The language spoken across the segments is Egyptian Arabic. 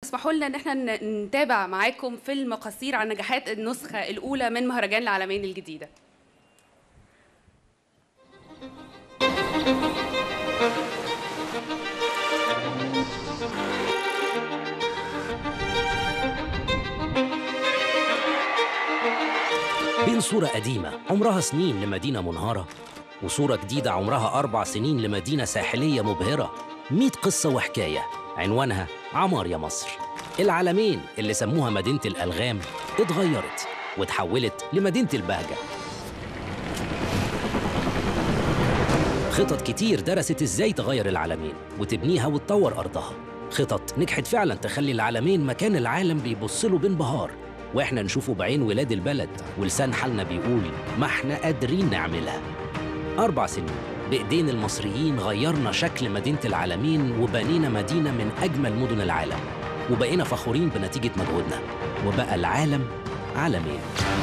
اسمحوا لنا ان احنا ن- نتابع معاكم فيلم قصير عن نجاحات النسخة الأولى من مهرجان العالمين الجديدة بين صورة قديمة عمرها سنين لمدينة منهارة وصورة جديدة عمرها أربع سنين لمدينة ساحلية مبهرة ميت قصة وحكاية عنوانها عمار يا مصر العالمين اللي سموها مدينة الألغام اتغيرت واتحولت لمدينة البهجة خطط كتير درست ازاي تغير العالمين وتبنيها وتطور أرضها خطط نجحت فعلا تخلي العالمين مكان العالم بيبص له بانبهار واحنا نشوفه بعين ولاد البلد ولسان حالنا بيقول ما احنا قادرين نعملها أربع سنين بإيدين المصريين غيرنا شكل مدينة العالمين وبنينا مدينة من أجمل مدن العالم وبقينا فخورين بنتيجة مجهودنا وبقى العالم عالمين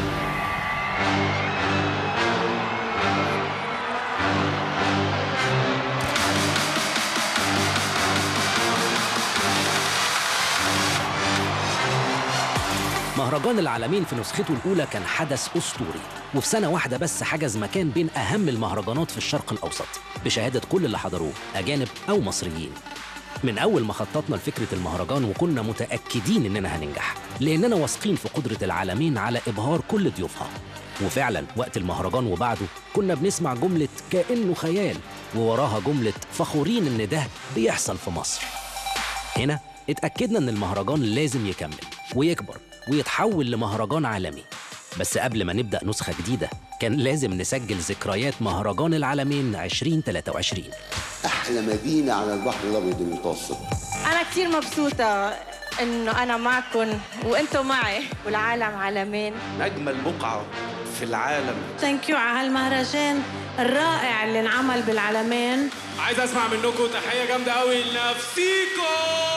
مهرجان العالمين في نسخته الأولى كان حدث أسطوري وفي سنة واحدة بس حجز مكان بين أهم المهرجانات في الشرق الأوسط بشهادة كل اللي حضروه أجانب أو مصريين من أول ما خططنا لفكرة المهرجان وكنا متأكدين إننا هننجح لأننا واثقين في قدرة العالمين على إبهار كل ضيوفها وفعلا وقت المهرجان وبعده كنا بنسمع جملة كأنه خيال ووراها جملة فخورين إن ده بيحصل في مصر هنا اتأكدنا إن المهرجان لازم يكمل ويكبر ويتحول لمهرجان عالمي بس قبل ما نبدأ نسخة جديدة كان لازم نسجل ذكريات مهرجان العالمين 2023 احلى مدينه على البحر الابيض المتوسط أنا كتير مبسوطة إنه أنا معكم وأنتم معي والعالم عالمين أجمل بقعة في العالم ثانك يو على هالمهرجان الرائع اللي انعمل بالعالمين عايز اسمع منكم تحيه جامده قوي لنفسيكم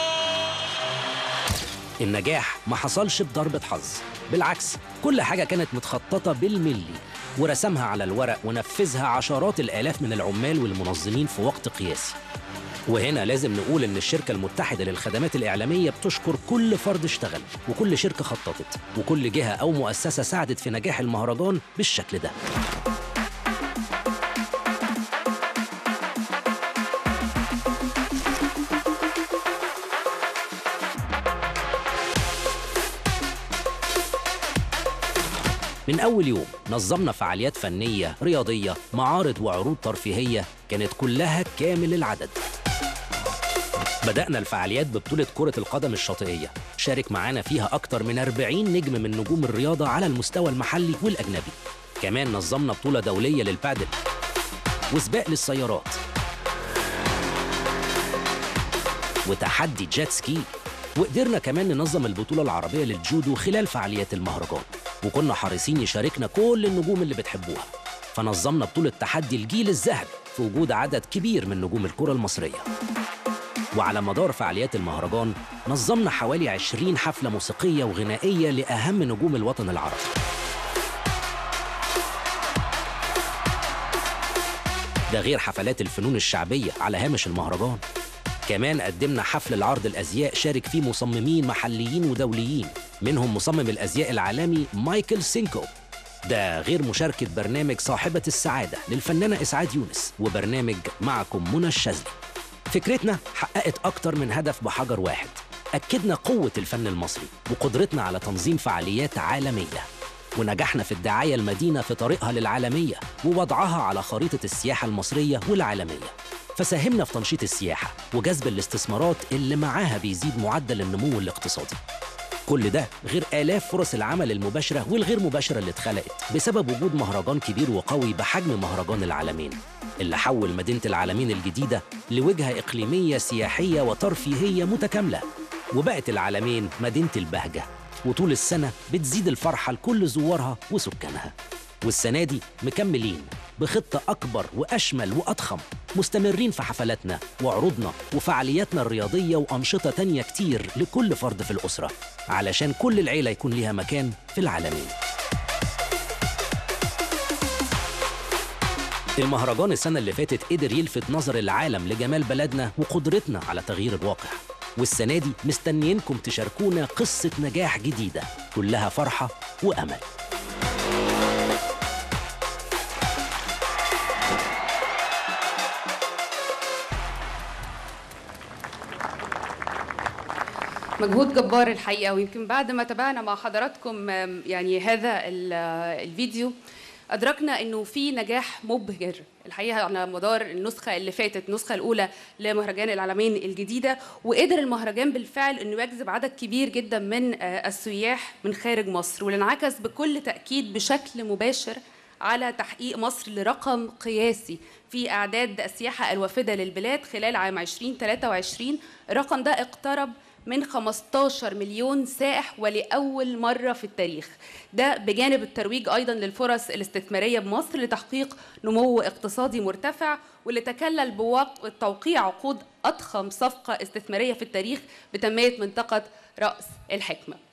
النجاح ما حصلش بضربة حظ بالعكس كل حاجة كانت متخططة بالملي ورسمها على الورق ونفذها عشرات الآلاف من العمال والمنظمين في وقت قياسي وهنا لازم نقول إن الشركة المتحدة للخدمات الإعلامية بتشكر كل فرد اشتغل وكل شركة خططت وكل جهة أو مؤسسة ساعدت في نجاح المهرجان بالشكل ده من أول يوم نظمنا فعاليات فنية رياضية معارض وعروض ترفيهية كانت كلها كامل العدد بدأنا الفعاليات ببطولة كرة القدم الشاطئية شارك معانا فيها أكتر من 40 نجم من نجوم الرياضة على المستوى المحلي والأجنبي كمان نظمنا بطولة دولية للبادل وسباق للسيارات وتحدي جيت سكي وقدرنا كمان ننظم البطولة العربية للجودو خلال فعاليات المهرجان وكنا حريصين يشاركنا كل النجوم اللي بتحبوها فنظمنا بطولة تحدي الجيل الذهبي في وجود عدد كبير من نجوم الكرة المصرية وعلى مدار فعاليات المهرجان نظمنا حوالي 20 حفلة موسيقية وغنائية لأهم نجوم الوطن العربي ده غير حفلات الفنون الشعبية على هامش المهرجان كمان قدمنا حفل لعرض الأزياء شارك فيه مصممين محليين ودوليين منهم مصمم الأزياء العالمي مايكل سينكو ده غير مشاركة برنامج صاحبة السعادة للفنانة إسعاد يونس وبرنامج معكم منى الشاذلي فكرتنا حققت أكتر من هدف بحجر واحد أكدنا قوة الفن المصري وقدرتنا على تنظيم فعاليات عالمية ونجحنا في الدعاية المدينة في طريقها للعالمية ووضعها على خريطة السياحة المصرية والعالمية فساهمنا في تنشيط السياحة وجذب الاستثمارات اللي معاها بيزيد معدل النمو الاقتصادي كل ده غير آلاف فرص العمل المباشرة والغير مباشرة اللي اتخلقت بسبب وجود مهرجان كبير وقوي بحجم مهرجان العالمين اللي حول مدينة العالمين الجديدة لوجهة إقليمية سياحية وترفيهية متكاملة وبقت العالمين مدينة البهجة وطول السنة بتزيد الفرحة لكل زوارها وسكانها والسنة دي مكملين بخطة أكبر وأشمل وأضخم مستمرين في حفلاتنا وعروضنا وفعالياتنا الرياضية وأنشطة تانية كتير لكل فرد في الأسرة علشان كل العيلة يكون ليها مكان في العالمين المهرجان السنة اللي فاتت قدر يلفت نظر العالم لجمال بلدنا وقدرتنا على تغيير الواقع والسنة دي مستنيينكم تشاركونا قصة نجاح جديدة كلها فرحة وأمل مجهود جبار الحقيقه ويمكن بعد ما تابعنا مع حضراتكم آم، يعني هذا ال- آه، الفيديو ادركنا انه في نجاح مبهر الحقيقه على مدار النسخه اللي فاتت النسخه الاولى لمهرجان العالمين الجديده وقدر المهرجان بالفعل انه يجذب عدد كبير جدا من آه، السياح من خارج مصر واللي انعكس بكل تاكيد بشكل مباشر على تحقيق مصر لرقم قياسي في اعداد السياحه الوافده للبلاد خلال عام 2023 الرقم ده اقترب من 15 مليون سائح ولأول مرة في التاريخ ده بجانب الترويج أيضا للفرص الاستثمارية بمصر لتحقيق نمو اقتصادي مرتفع واللي تكلل بتوقيع عقود أضخم صفقة استثمارية في التاريخ بتنمية منطقة رأس الحكمة